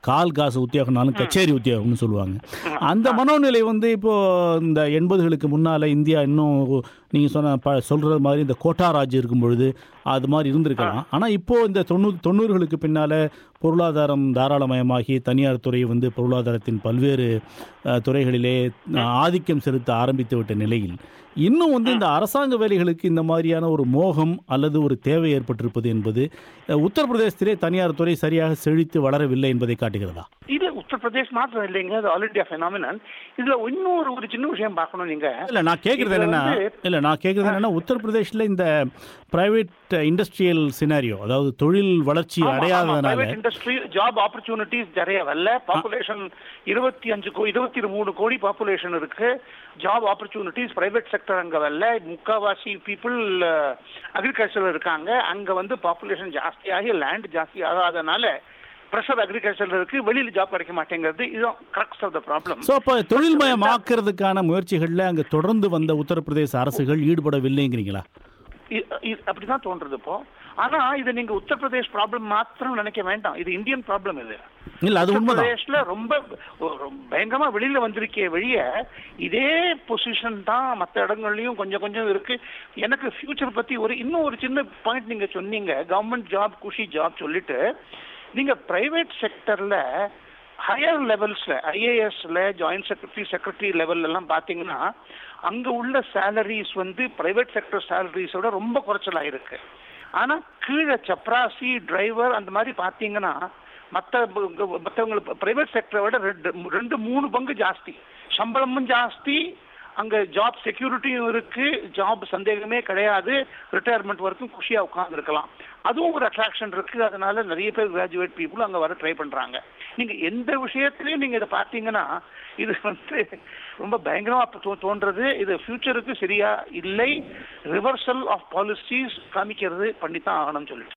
கால் காசு உத்தியோகம்னாலும் கச்சேரி உத்தியோகம்னு சொல்லுவாங்க அந்த மனோநிலை வந்து இப்போ இந்த எண்பதுகளுக்கு முன்னால் இந்தியா இன்னும் நீங்கள் சொன்ன ப சொல்கிறது மாதிரி இந்த கோட்டா ராஜ் இருக்கும் பொழுது அது மாதிரி இருந்திருக்கலாம் ஆனால் இப்போ இந்த தொண்ணூறு தொண்ணூறுகளுக்கு பின்னால் பொருளாதாரம் தாராளமயமாகி தனியார் துறை வந்து பொருளாதாரத்தின் பல்வேறு அஹ், துறைகளிலே அஹ், ஆதிக்கம் செலுத்த ஆரம்பித்து விட்ட நிலையில் இன்னும் வந்து இந்த அரசாங்க வேலைகளுக்கு இந்த மாதிரியான ஒரு மோகம் அல்லது ஒரு தேவை ஏற்பட்டிருப்பது என்பது அஹ், உத்தரப்பிரதேசத்திலே தனியார் துறை சரியாக செழித்து வளரவில்லை என்பதை காட்டுகிறதா இது உத்தரப்பிரதேஷ் மாத்திரம் இல்லைங்க அது ஆல் இண்டியா ஃபெனாமினன் இதுல இன்னொரு ஒரு சின்ன விஷயம் பார்க்கணும் நீங்க இல்ல நான் கேட்கறது இதுல என்னன்னா வந்து- இல்ல நான் கேட்கறது என்னன்னா உத்தரப்பிரதேஷ்ல இந்த பிரைவேட் இண்டஸ்ட்ரியல் சினாரியோ அதாவது தொழில் வளர்ச்சி அடையாததுனால பிரைவேட் இண்டஸ்ட்ரி ஜாப் ஆப்பர்ச்சுனிட்டிஸ் நிறைய வரல பாப்புலேஷன் இருபத்தி அஞ்சு கோ இருபத்தி மூணு கோடி பாப்புலேஷன் இருக்கு ஜாப் ஆப்பர்ச்சுனிட்டிஸ் பிரைவேட் செக்டர் அங்க வரல முக்காவாசி பீப்புள் அக்ரிகல்ச்சர் இருக்காங்க அங்க வந்து பாப்புலேஷன் ஜாஸ்தியாகி லேண்ட் ஜாஸ்தி ஆகாதனால ப்ரெஷர் அக்ரிகல்ச்சர் இருக்கு வெளியில ஜாப் கிடைக்க மாட்டேங்கிறது இதுதான் correct of the problem so அப்போ தொழில்மயமாக்குறதுக்கான முயற்சிகளில் அங்கே தொடர்ந்து வந்த உத்தரப்பிரதேச அரசுகள் ஈடுபடவில்லைங்கிறீங்களா இ- இ- அப்படிதான் தோன்றது இப்போ ஆனா இது நீங்க உத்தரப்பிரதேஷ் ப்ராப்ளம் மாத்திரம் நினைக்க வேண்டாம் இது இந்தியன் ப்ராப்ளம் இது இல்ல, அது உண்மைதான். உத்தரப்பிரதேஷ்ல ரொம்ப ஒரு பயங்கரமா வெளியில வந்திருக்கே வெளிய இதே பொசிஷன் தான் மற்ற இடங்கள்லயும் கொஞ்சம் கொஞ்சம் இருக்கு எனக்கு ஃபியூச்சர் பத்தி ஒரு இன்னும் ஒரு சின்ன பாயிண்ட் நீங்க சொன்னீங்க கவர்மெண்ட் ஜாப் குஷி ஜாப் சொல்லிட்டு நீங்க பிரைவேட் செக்டர்ல ஹையர் லெவல்ஸ்ல ஐஏஎஸ்ல ஜாயிண்ட் செக்ரட்டரி செக்ரட்டரி லெவல்ல எல்லாம் பாத்தீங்கன்னா அங்க உள்ள சேலரிஸ் வந்து பிரைவேட் செக்டர் சேலரிஸோட ரொம்ப குறைச்சலா இருக்கு ஆனா கீழே சப்ராசி டிரைவர் அந்த மாதிரி பாத்தீங்கன்னா மற்ற மற்றவங்க பிரைவேட் செக்டரை விட ரெண்டு ரெண்டு மூணு பங்கு ஜாஸ்தி சம்பளமும் ஜாஸ்தி அங்க ஜாப் செக்யூரிட்டியும் இருக்கு ஜாப் சந்தேகமே கிடையாது ரிட்டையர்மெண்ட் வரைக்கும் குஷியா உட்கார்ந்து இருக்கலாம் அதுவும் ஒரு அட்ராக்ஷன் இருக்கு அதனால நிறைய பேர் கிராஜுவேட் பீப்புள் அங்க வர ட்ரை பண்றாங்க நீங்க எந்த விஷயத்திலயும் நீங்க இதை பார்த்தீங்கன்னா இது வந்து ரொம்ப பயங்கரமா அப்ப தோ- தோன்றது இது ஃபியூச்சருக்கு சரியா இல்லை ரிவர்சல் ஆஃப் பாலிசிஸ் காமிக்கிறது பண்ணித்தான் ஆகணும்னு சொல்லிட்டு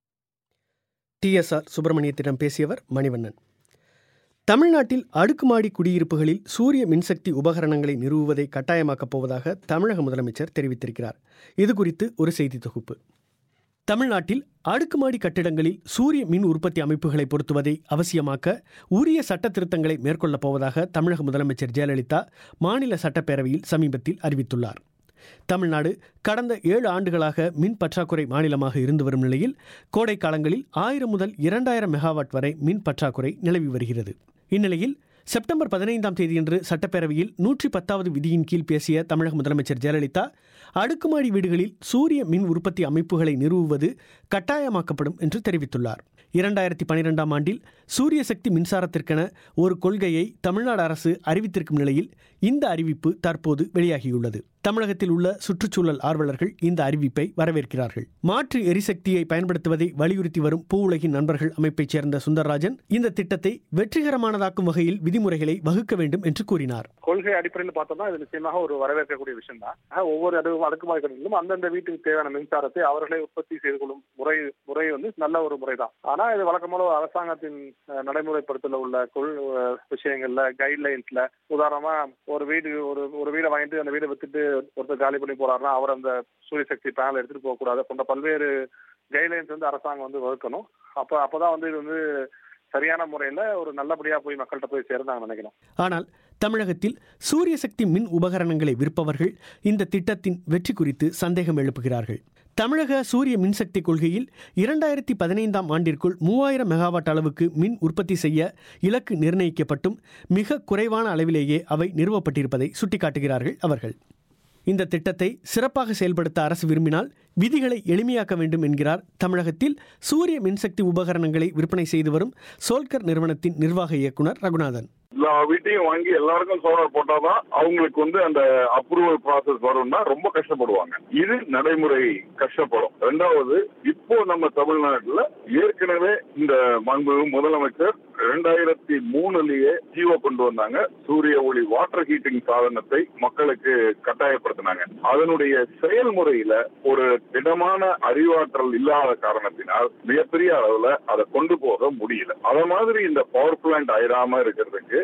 டிஎஸ்ஆர் சுப்பிரமணியத்திடம் பேசியவர் மணிவண்ணன் தமிழ்நாட்டில் அடுக்குமாடி குடியிருப்புகளில் சூரிய மின்சக்தி உபகரணங்களை நிறுவுவதை கட்டாயமாக்கப் போவதாக தமிழக முதலமைச்சர் தெரிவித்திருக்கிறார் இது குறித்து ஒரு செய்தி தொகுப்பு தமிழ்நாட்டில் அடுக்குமாடி கட்டிடங்களில் சூரிய மின் உற்பத்தி அமைப்புகளை பொருத்துவதை அவசியமாக்க உரிய சட்ட திருத்தங்களை மேற்கொள்ளப் போவதாக தமிழக முதலமைச்சர் ஜெயலலிதா மாநில சட்டப்பேரவையில் சமீபத்தில் அறிவித்துள்ளார் தமிழ்நாடு கடந்த ஏழு ஆண்டுகளாக மின் பற்றாக்குறை மாநிலமாக இருந்து வரும் நிலையில் கோடை காலங்களில் ஆயிரம் முதல் இரண்டாயிரம் மெகாவாட் வரை மின் பற்றாக்குறை நிலவி வருகிறது இந்நிலையில் செப்டம்பர் பதினைந்தாம் தேதியன்று சட்டப்பேரவையில் நூற்றி பத்தாவது விதியின் கீழ் பேசிய தமிழக முதலமைச்சர் ஜெயலலிதா அடுக்குமாடி வீடுகளில் சூரிய மின் உற்பத்தி அமைப்புகளை நிறுவுவது கட்டாயமாக்கப்படும் என்று தெரிவித்துள்ளார் இரண்டாயிரத்தி பனிரெண்டாம் ஆண்டில் சூரிய சக்தி மின்சாரத்திற்கென ஒரு கொள்கையை தமிழ்நாடு அரசு அறிவித்திருக்கும் நிலையில் இந்த அறிவிப்பு தற்போது வெளியாகியுள்ளது தமிழகத்தில் உள்ள சுற்றுச்சூழல் ஆர்வலர்கள் இந்த அறிவிப்பை வரவேற்கிறார்கள் மாற்று எரிசக்தியை பயன்படுத்துவதை வலியுறுத்தி வரும் பூ உலகின் நண்பர்கள் அமைப்பைச் சேர்ந்த சுந்தரராஜன் இந்த திட்டத்தை வெற்றிகரமானதாக்கும் வகையில் விதிமுறைகளை வகுக்க வேண்டும் என்று கூறினார் கொள்கை அடிப்படையில் பார்த்தோம்னா இது நிச்சயமாக ஒரு வரவேற்கக்கூடிய விஷயம் தான் ஒவ்வொரு அடு அடுக்குமாடி கட்டிலும் அந்தந்த வீட்டுக்கு தேவையான மின்சாரத்தை அவர்களே உற்பத்தி செய்து கொள்ளும் முறை முறை வந்து நல்ல ஒரு முறை தான் ஆனா இது வழக்கமாக அரசாங்கத்தின் அஹ், நடைமுறைப்படுத்தல உள்ள கொள் அஹ், விஷயங்கள்ல கைட்லைன்ஸ்ல உதாரணமா ஒரு வீடு ஒரு ஒரு வீடை வாங்கிட்டு அந்த வீடை வித்துட்டு ஒருத்தர் காலி பண்ணி போறாருன்னா அவர் அந்த சூரிய சக்தி பேனல் எடுத்துட்டு போக கூடாது போன்ற பல்வேறு கைட்லைன்ஸ் வந்து அரசாங்கம் வந்து வகுக்கணும் அப்ப அப்பதான் வந்து இது வந்து சரியான முறையில ஒரு நல்லபடியா போய் மக்கள்கிட்ட போய் சேரும் நாங்க நினைக்கிறோம் ஆனால் தமிழகத்தில் சூரிய சக்தி மின் உபகரணங்களை விற்பவர்கள் இந்த திட்டத்தின் வெற்றி குறித்து சந்தேகம் எழுப்புகிறார்கள் தமிழக சூரிய மின்சக்தி கொள்கையில் இரண்டாயிரத்தி பதினைந்தாம் ஆண்டிற்குள் மூவாயிரம் மெகாவாட் அளவுக்கு மின் உற்பத்தி செய்ய இலக்கு நிர்ணயிக்கப்பட்டும் மிக குறைவான அளவிலேயே அவை நிறுவப்பட்டிருப்பதை சுட்டிக்காட்டுகிறார்கள் அவர்கள் இந்த திட்டத்தை சிறப்பாக செயல்படுத்த அரசு விரும்பினால் விதிகளை எளிமையாக்க வேண்டும் என்கிறார் தமிழகத்தில் சூரிய மின்சக்தி உபகரணங்களை விற்பனை செய்து வரும் சோல்கர் நிறுவனத்தின் நிர்வாக இயக்குனர் ரகுநாதன் எல்லா வீட்டையும் வாங்கி எல்லாருக்கும் சோலார் போட்டாதான் அவங்களுக்கு வந்து அந்த அப்ரூவல் ப்ராசஸ் வரும்னா ரொம்ப கஷ்டப்படுவாங்க இது நடைமுறை கஷ்டப்படும் ரெண்டாவது இப்போ நம்ம தமிழ்நாட்டுல ஏற்கனவே இந்த மாண்பு முதலமைச்சர் ரெண்டாயிரத்தி மூணுலயே ஜீவோ கொண்டு வந்தாங்க சூரிய ஒளி வாட்டர் ஹீட்டிங் சாதனத்தை மக்களுக்கு கட்டாயப்படுத்தினாங்க அதனுடைய செயல்முறையில ஒரு திடமான அறிவாற்றல் இல்லாத காரணத்தினால் மிகப்பெரிய அளவுல அதை கொண்டு போக முடியல அத மாதிரி இந்த பவர் பிளான்ட் ஆயிராம இருக்கிறதுக்கு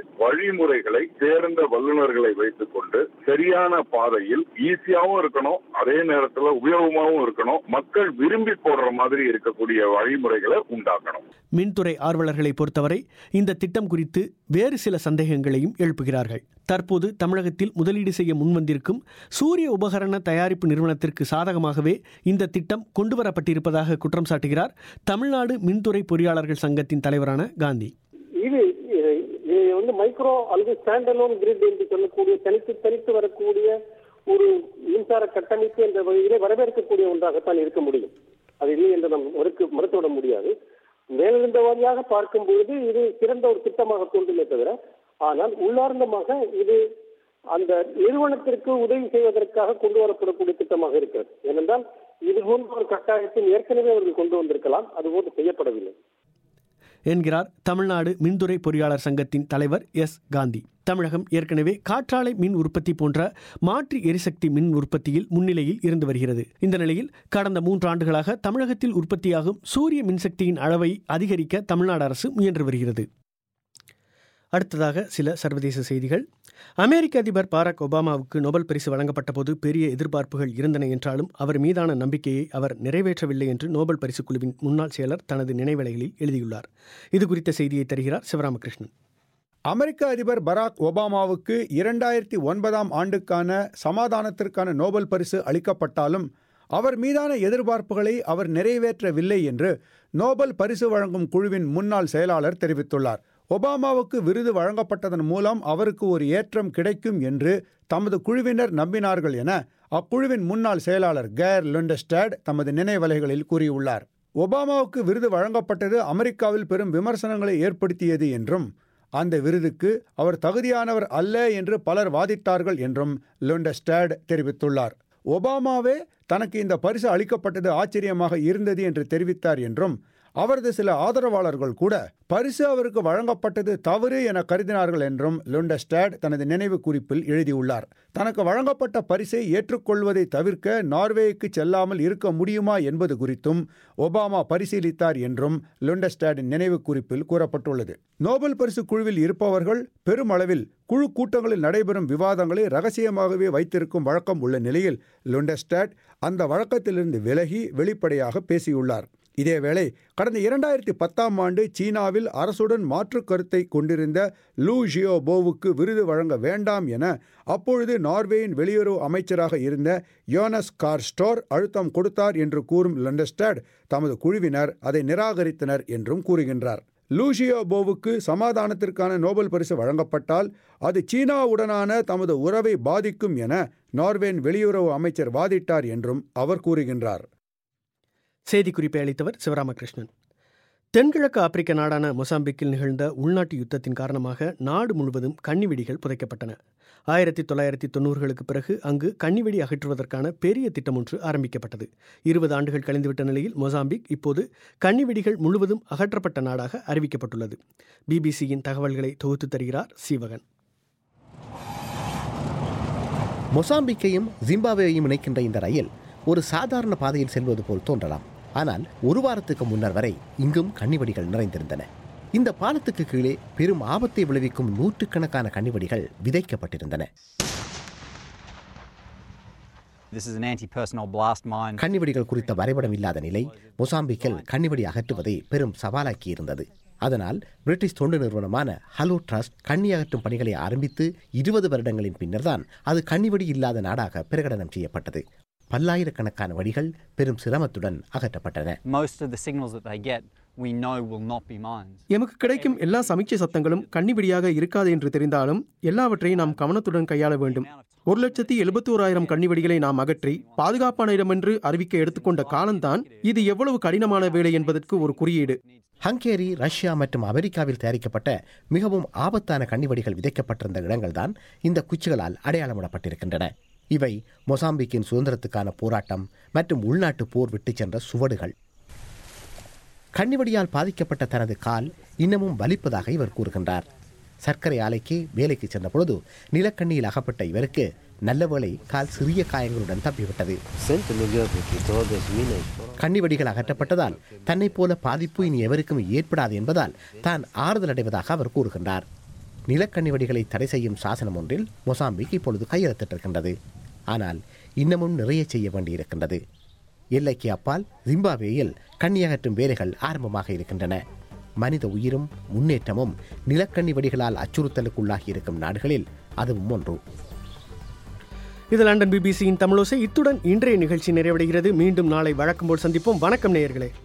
வழிமுறைகளை தேர்ந்த வல்லுநர்களை வைத்துக் கொண்டு சரியான பாதையில் ஈஸியாவும் இருக்கணும் அதே நேரத்துல உபயோகமாவும் இருக்கணும் மக்கள் விரும்பி போடுற மாதிரி இருக்கக்கூடிய வழிமுறைகளை உண்டாக்கணும் மின்துறை ஆர்வலர்களை பொறுத்தவரை இந்த திட்டம் குறித்து வேறு சில சந்தேகங்களையும் எழுப்புகிறார்கள் தற்போது தமிழகத்தில் முதலீடு செய்ய முன்வந்திருக்கும் சூரிய உபகரண தயாரிப்பு நிறுவனத்திற்கு சாதகமாகவே இந்த திட்டம் கொண்டுவரப்பட்டிருப்பதாக குற்றம் சாட்டுகிறார் தமிழ்நாடு மின்துறை பொறியாளர்கள் சங்கத்தின் தலைவரான காந்தி இது இது இது வந்து மைக்ரோ அல்லது ஸ்டாண்டலோன் கிரிட் என்று சொல்லக்கூடிய தனித்து தனித்து வரக்கூடிய ஒரு மின்சார கட்டமைப்பு என்ற வகையிலே வரவேற்கக்கூடிய ஒன்றாகத்தான் இருக்க முடியும் அது இல்லை என்று நாம் மறுக்க மறுத்துவிட முடியாது மேலிருந்த வாரியாக பார்க்கும் பொழுது இது சிறந்த ஒரு திட்டமாக தோன்றுமே தவிர ஆனால் உள்ளார்ந்தமாக இது அந்த நிறுவனத்திற்கு உதவி செய்வதற்காக கொண்டு வரப்படக்கூடிய திட்டமாக இருக்கிறது ஏனென்றால் இது போன்ற ஒரு கட்டாயத்தில் ஏற்கனவே அவர்கள் கொண்டு வந்திருக்கலாம் அதுபோன்று செய்யப்படவில்லை என்கிறார் தமிழ்நாடு மின்துறை பொறியாளர் சங்கத்தின் தலைவர் எஸ் காந்தி தமிழகம் ஏற்கனவே காற்றாலை மின் உற்பத்தி போன்ற மாற்று எரிசக்தி மின் உற்பத்தியில் முன்னிலையில் இருந்து வருகிறது இந்த நிலையில் கடந்த மூன்று ஆண்டுகளாக தமிழகத்தில் உற்பத்தியாகும் சூரிய மின்சக்தியின் அளவை அதிகரிக்க தமிழ்நாடு அரசு முயன்று வருகிறது அடுத்ததாக சில சர்வதேச செய்திகள் அமெரிக்க அதிபர் பாராக் ஒபாமாவுக்கு நோபல் பரிசு வழங்கப்பட்ட போது பெரிய எதிர்பார்ப்புகள் இருந்தன என்றாலும் அவர் மீதான நம்பிக்கையை அவர் நிறைவேற்றவில்லை என்று நோபல் பரிசு குழுவின் முன்னாள் செயலர் தனது நினைவலைகளில் எழுதியுள்ளார் இது குறித்த செய்தியை தருகிறார் சிவராமகிருஷ்ணன் அமெரிக்க அதிபர் பராக் ஒபாமாவுக்கு இரண்டாயிரத்தி ஒன்பதாம் ஆண்டுக்கான சமாதானத்திற்கான நோபல் பரிசு அளிக்கப்பட்டாலும் அவர் மீதான எதிர்பார்ப்புகளை அவர் நிறைவேற்றவில்லை என்று நோபல் பரிசு வழங்கும் குழுவின் முன்னாள் செயலாளர் தெரிவித்துள்ளார் ஒபாமாவுக்கு விருது வழங்கப்பட்டதன் மூலம் அவருக்கு ஒரு ஏற்றம் கிடைக்கும் என்று தமது குழுவினர் நம்பினார்கள் என அக்குழுவின் முன்னாள் செயலாளர் கேர் லுண்டஸ்டாட் தமது நினைவலைகளில் கூறியுள்ளார் ஒபாமாவுக்கு விருது வழங்கப்பட்டது அமெரிக்காவில் பெரும் விமர்சனங்களை ஏற்படுத்தியது என்றும் அந்த விருதுக்கு அவர் தகுதியானவர் அல்ல என்று பலர் வாதிட்டார்கள் என்றும் லுண்டஸ்டாட் தெரிவித்துள்ளார் ஒபாமாவே தனக்கு இந்த பரிசு அளிக்கப்பட்டது ஆச்சரியமாக இருந்தது என்று தெரிவித்தார் என்றும் அவரது சில ஆதரவாளர்கள் கூட பரிசு அவருக்கு வழங்கப்பட்டது தவறு என கருதினார்கள் என்றும் லுண்டஸ்டாட் தனது நினைவு குறிப்பில் எழுதியுள்ளார் தனக்கு வழங்கப்பட்ட பரிசை ஏற்றுக்கொள்வதை தவிர்க்க நார்வேக்கு செல்லாமல் இருக்க முடியுமா என்பது குறித்தும் ஒபாமா பரிசீலித்தார் என்றும் லுண்டஸ்டாடின் நினைவு குறிப்பில் கூறப்பட்டுள்ளது நோபல் பரிசு குழுவில் இருப்பவர்கள் பெருமளவில் குழு கூட்டங்களில் நடைபெறும் விவாதங்களை ரகசியமாகவே வைத்திருக்கும் வழக்கம் உள்ள நிலையில் லுண்டஸ்டாட் அந்த வழக்கத்திலிருந்து விலகி வெளிப்படையாக பேசியுள்ளார் இதேவேளை கடந்த இரண்டாயிரத்தி பத்தாம் ஆண்டு சீனாவில் அரசுடன் மாற்று கருத்தை கொண்டிருந்த லூ ஜியோபோவுக்கு விருது வழங்க வேண்டாம் என அப்பொழுது நார்வேயின் வெளியுறவு அமைச்சராக இருந்த யோனஸ் கார்ஸ்டோர் அழுத்தம் கொடுத்தார் என்று கூறும் லண்டஸ்டாட் தமது குழுவினர் அதை நிராகரித்தனர் என்றும் கூறுகின்றார் லூஷியோபோவுக்கு சமாதானத்திற்கான நோபல் பரிசு வழங்கப்பட்டால் அது சீனாவுடனான தமது உறவை பாதிக்கும் என நார்வேன் வெளியுறவு அமைச்சர் வாதிட்டார் என்றும் அவர் கூறுகின்றார் செய்திக்குறிப்பை அளித்தவர் சிவராமகிருஷ்ணன் தென்கிழக்கு ஆப்பிரிக்க நாடான மொசாம்பிக்கில் நிகழ்ந்த உள்நாட்டு யுத்தத்தின் காரணமாக நாடு முழுவதும் கன்னிவெடிகள் புதைக்கப்பட்டன ஆயிரத்தி தொள்ளாயிரத்தி தொண்ணூறுகளுக்கு பிறகு அங்கு கன்னிவெடி அகற்றுவதற்கான பெரிய திட்டம் ஒன்று ஆரம்பிக்கப்பட்டது இருபது ஆண்டுகள் கழிந்துவிட்ட நிலையில் மொசாம்பிக் இப்போது கன்னிவெடிகள் முழுவதும் அகற்றப்பட்ட நாடாக அறிவிக்கப்பட்டுள்ளது பிபிசியின் தகவல்களை தொகுத்து தருகிறார் சீவகன் மொசாம்பிக்கையும் ஜிம்பாப்வேயையும் இணைக்கின்ற இந்த ரயில் ஒரு சாதாரண பாதையில் செல்வது போல் தோன்றலாம் ஆனால் ஒரு வாரத்துக்கு முன்னர் வரை இங்கும் கன்னிவெடிகள் நிறைந்திருந்தன இந்த பாலத்துக்கு கீழே பெரும் ஆபத்தை விளைவிக்கும் நூற்றுக்கணக்கான கன்னிவெடிகள் விதைக்கப்பட்டிருந்தன This is an anti-personnel blast mine. கன்னிவெடிகள் குறித்த வரைபடம் இல்லாத நிலை மொசாம்பிக்கில் கன்னிவெடி அகற்றுவதை பெரும் சவாலாக்கி இருந்தது அதனால் பிரிட்டிஷ் தொண்டு நிறுவனமான ஹலோ ட்ரஸ்ட் கண்ணி அகற்றும் பணிகளை ஆரம்பித்து இருபது வருடங்களின் பின்னர்தான் அது கன்னிவெடி இல்லாத நாடாக பிரகடனம் செய்யப்பட்டது பல்லாயிரக்கணக்கான வடிகள் பெரும் சிரமத்துடன் அகற்றப்பட்டன Most of the signals that they get, we know will not be mines. எமக்கு கிடைக்கும் எல்லா சமீட்சை சத்தங்களும் கன்னிவெடியாக இருக்காது என்று தெரிந்தாலும் எல்லாவற்றையும் நாம் கவனத்துடன் கையாள வேண்டும் ஒரு லட்சத்தி எழுபத்தி ஓராயிரம் கன்னிவெடிகளை நாம் அகற்றி பாதுகாப்பான இடமென்று அறிவிக்க எடுத்துக்கொண்ட காலம்தான் இது எவ்வளவு கடினமான வேலை என்பதற்கு ஒரு குறியீடு ஹங்கேரி ரஷ்யா மற்றும் அமெரிக்காவில் தயாரிக்கப்பட்ட மிகவும் ஆபத்தான கன்னிவெடிகள் விதைக்கப்பட்டிருந்த இடங்கள்தான் இந்த குச்சிகளால் அடையாளமிடப்பட்டிருக்கின்றன இவை மொசாம்பிக்கின் சுதந்திரத்துக்கான போராட்டம் மற்றும் உள்நாட்டு போர் விட்டுச் சென்ற சுவடுகள் கன்னிவடியால் பாதிக்கப்பட்ட தனது கால் இன்னமும் வலிப்பதாக இவர் கூறுகின்றார் சர்க்கரை ஆலைக்கு வேலைக்கு சென்ற பொழுது நிலக்கண்ணியில் அகப்பட்ட இவருக்கு நல்லவேளை கால் சிறிய காயங்களுடன் தப்பிவிட்டது கன்னிவடிகள் அகற்றப்பட்டதால் தன்னைப் போல பாதிப்பு இனி எவருக்கும் ஏற்படாது என்பதால் தான் ஆறுதல் அடைவதாக அவர் கூறுகின்றார் நிலக்கண்ணி வெடிகளை தடை செய்யும் சாசனம் ஒன்றில் மொசாம்பிக் இப்பொழுது கையெழுத்திட்டிருக்கின்றது ஆனால் இன்னமும் நிறைய செய்ய வேண்டியிருக்கின்றது எல்லைக்கு அப்பால் ஜிம்பாப்வேயில் கண்ணி அகற்றும் வேலைகள் ஆரம்பமாக இருக்கின்றன மனித உயிரும் முன்னேற்றமும் நிலக்கண்ணி வெடிகளால் அச்சுறுத்தலுக்குள்ளாகி இருக்கும் நாடுகளில் அதுவும் ஒன்று இது லண்டன் பிபிசியின் தமிழோசை இத்துடன் இன்றைய நிகழ்ச்சி நிறைவடைகிறது மீண்டும் நாளை வழக்கம் போல் சந்திப்போம் வணக்கம் நேயர்களே